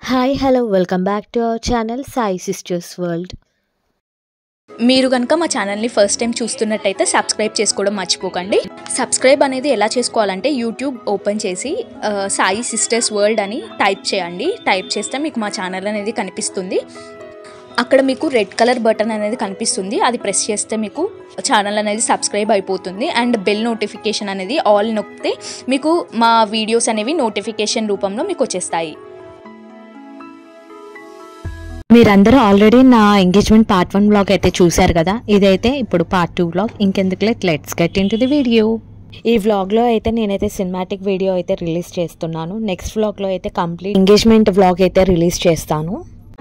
hi hello welcome back to our channel Sai sisters world మీరు కనుక మా ఛానల్ని ఫస్ట్ టైం చూస్తున్నట్టయితే సబ్స్క్రైబ్ చేసుకోవడం మర్చిపోకండి సబ్స్క్రైబ్ అనేది ఎలా చేసుకోవాలంటే యూట్యూబ్ ఓపెన్ చేసి ఆ, సాయి సిస్టర్స్ వరల్డ్ అని టైప్ చేయండి టైప్ చేస్తే మీకు మా ఛానల్ అనేది కనిపిస్తుంది అక్కడ మీకు రెడ్ కలర్ బటన్ అనేది కనిపిస్తుంది అది ప్రెస్ చేస్తే మీకు ఛానల్ అనేది సబ్స్క్రైబ్ అయిపోతుంది అండ్ బెల్ నోటిఫికేషన్ అనేది ఆల్ నొక్కితే మీకు మా వీడియోస్ అనేవి నోటిఫికేషన్ రూపంలో మీకు వచ్చేస్తాయి మీరందరూ ఆల్రెడీ నా ఎంగేజ్మెంట్ పార్ట్ వన్ బ్లాగ్ అయితే చూశారు కదా ఇదైతే ఇప్పుడు పార్ట్ టూ బ్లాగ్ ఇంకెందుకులే let's get into the video ఈ వ్లాగ్లో అయితే నేనైతే సినిమాటిక్ వీడియో అయితే రిలీజ్ చేస్తున్నాను నెక్స్ట్ వ్లాగ్లో అయితే కంప్లీట్ ఎంగేజ్మెంట్ వ్లాగ్ అయితే రిలీజ్ చేస్తాను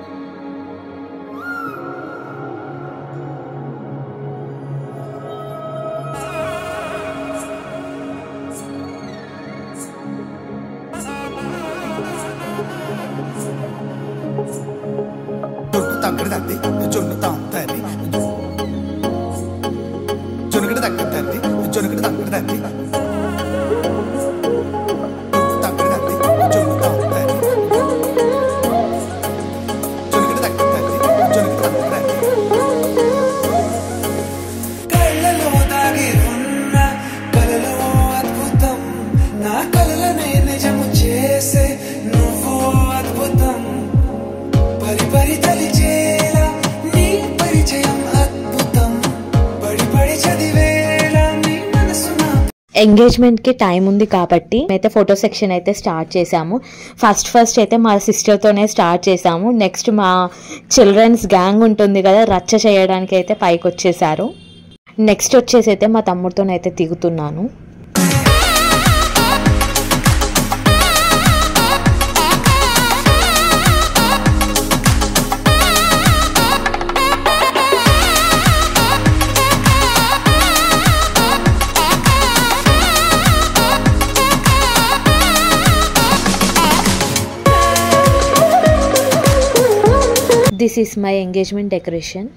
జొన్ను తగ్గడదండి జొన్ను తాంతండి జొనుగడ తగ్గదండి జొనుగడ తగ్గడదండి జొన్ను తగ్గడదండి జొన్ను తాంతండి జొనుగడ తగ్గదండి జొనుగడ తగ్గడండి కళ్ళలో దాగి ఉన్న కలలో అద్భుతం నా కలలనే నిజము చేసే నువ్వు అద్భుతం పరి పరి తలిచేలా నీ పరిచయం అద్భుతం పడి పడి చదివేలా నీ మనసు నా ఎంగేజ్మెంట్ కి టైం ఉంది కాబట్టి అయితే ఫోటో సెక్షన్ అయితే స్టార్ట్ చేసాము ఫస్ట్ ఫస్ట్ అయితే మా సిస్టర్ తోనే స్టార్ట్ చేసాము నెక్స్ట్ మా చిల్డ్రన్స్ గ్యాంగ్ ఉంటుంది కదా రచ్చ చేయడానికి అయితే పైకి వచ్చేసారు నెక్స్ట్ వచ్చేసి అయితే మా తమ్ముడితోనైతే దిగుతున్నాను this is my engagement decoration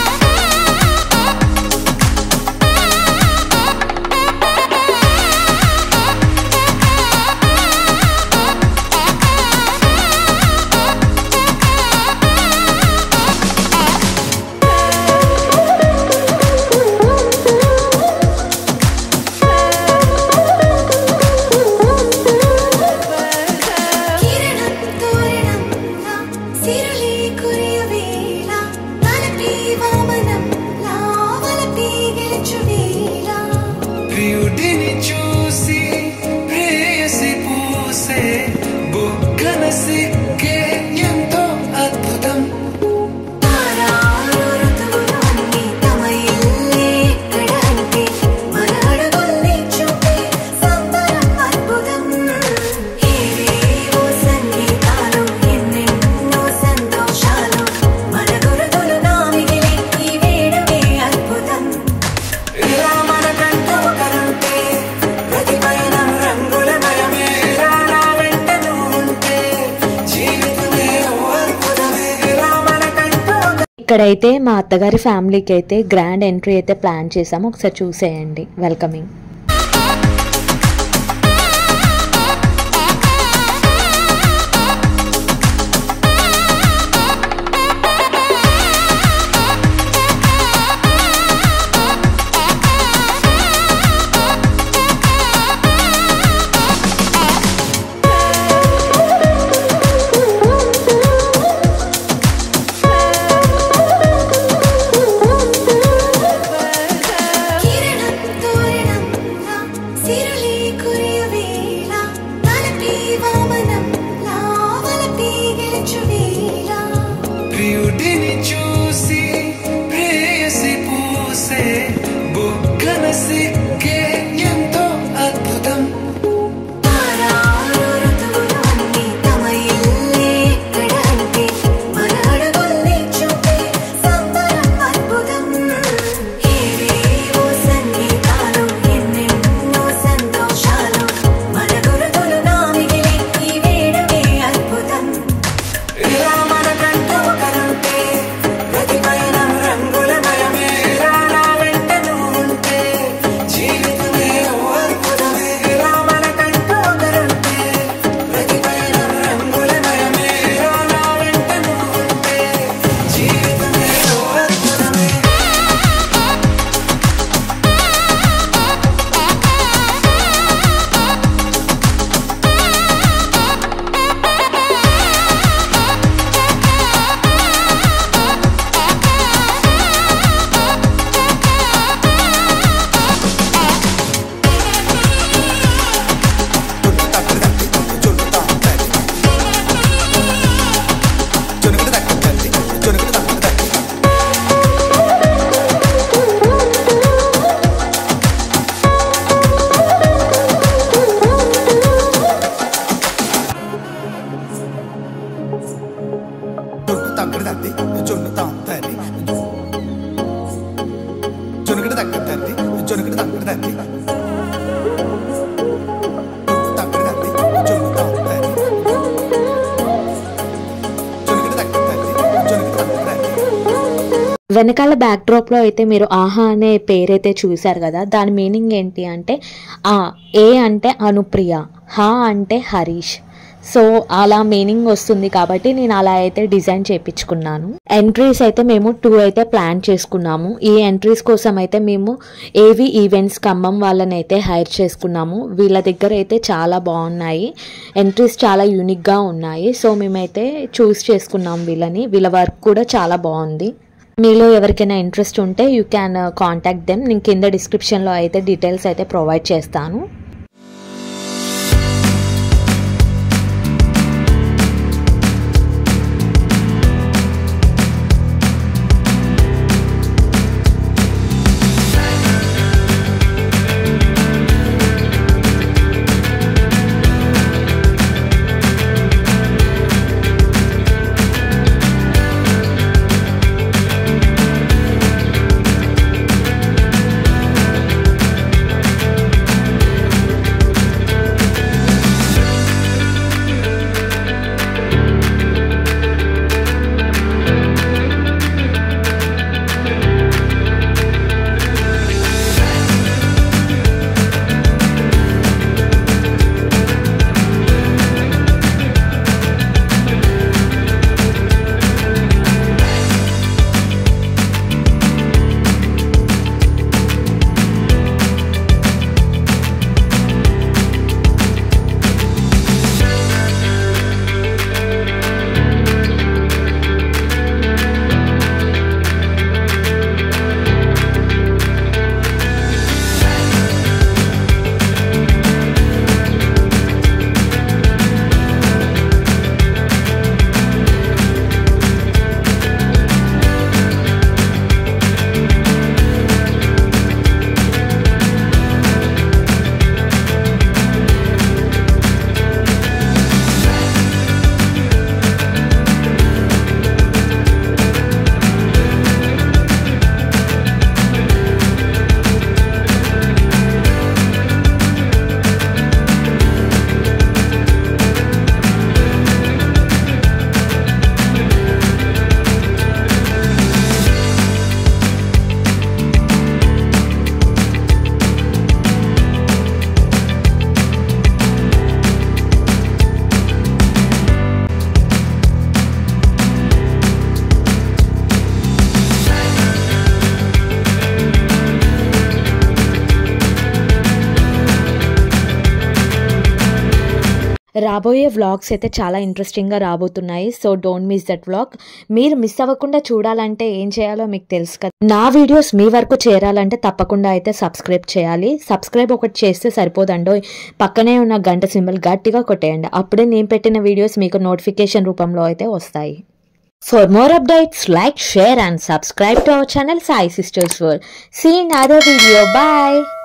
కిరణం తోరణం లా సిరులే కురియవేళ తలపి వామనం లా వలపి గెలుచువేళ ప్రియుడిని చూసి ప్రేయసి పూసే బుగ్గన సిగ్గే ఎంతో అద్భుతం తారారు ఋతువులు అన్ని తమ ఇల్లే ఎక్కడ అంటే మన అడుగుల్ని చూపే సంబరం అద్భుతం ఏవేవో సంగీతాలు ఎన్నెన్నో సంతోషాలు మన గురుతులుగా మిగిలే ఈ వేడుకే అద్భుతం ఇలా మనకంటూ ఒకరుంటే ప్రతి పయనం రంగుల మయమే ఇలా నా వెంట నువ్వుంటే జీవితమే ఓ అద్భుతమే ఇలా మనకంటూ ఒక ఇక్కడైతే మా అత్తగారి ఫ్యామిలీకి అయితే గ్రాండ్ ఎంట్రీ అయితే ప్లాన్ చేసాము ఒకసారి చూసేయండి వెల్కమింగ్ కిరణం తోరణం తక్కడి తద్ది జొన్ను తాంతరి జొనుకడి తక్కడి తద్ది జొనుకడి తక్కడి తద్ది తక్కడి తద్ది జొన్ను తాంతరి జొనుకడి తక్కడి తద్ది జొనుకడి తక్కడి తద్ది వెనకాల బ్యాక్డ్రాప్ లో అయితే మీరు ఆహా అనే పేరైతే చూశారు కదా దాని మీనింగ్ ఏంటి అంటే ఆ ఏ అంటే అనుప్రియ హా అంటే హరీష్ సో అలా మీనింగ్ వస్తుంది కాబట్టి నేను అలా అయితే డిజైన్ చేయించుకున్నాను ఎంట్రీస్ అయితే మేము టూ అయితే ప్లాన్ చేసుకున్నాము ఈ ఎంట్రీస్ కోసం అయితే మేము ఏవి ఈవెంట్స్ ఖమ్మం వాళ్ళని అయితే హైర్ చేసుకున్నాము వీళ్ళ దగ్గర అయితే చాలా బాగున్నాయి ఎంట్రీస్ చాలా యూనిక్గా ఉన్నాయి సో మేమైతే చూస్ చేసుకున్నాం వీళ్ళని వీళ్ళ వర్క్ కూడా చాలా బాగుంది మీలో ఎవరికైనా ఇంట్రెస్ట్ ఉంటే యూ క్యాన్ కాంటాక్ట్ దెమ్ నేను కింద డిస్క్రిప్షన్లో అయితే డీటెయిల్స్ అయితే ప్రొవైడ్ చేస్తాను రాబోయే వ్లాగ్స్ అయితే చాలా ఇంట్రెస్టింగ్గా రాబోతున్నాయి so don't miss that vlog మీరు మిస్ అవ్వకుండా చూడాలంటే ఏం చేయాలో మీకు తెలుసు కదా నా వీడియోస్ మీ వరకు చేరాలంటే తప్పకుండా అయితే సబ్స్క్రైబ్ చేయాలి సబ్స్క్రైబ్ ఒకటి చేస్తే సరిపోదండో పక్కనే ఉన్న గంట సింబల్ గట్టిగా కొట్టేయండి అప్పుడే నేను పెట్టిన వీడియోస్ మీకు నోటిఫికేషన్ రూపంలో అయితే వస్తాయి for more updates like share and subscribe to our channel Sai sisters world see in other video bye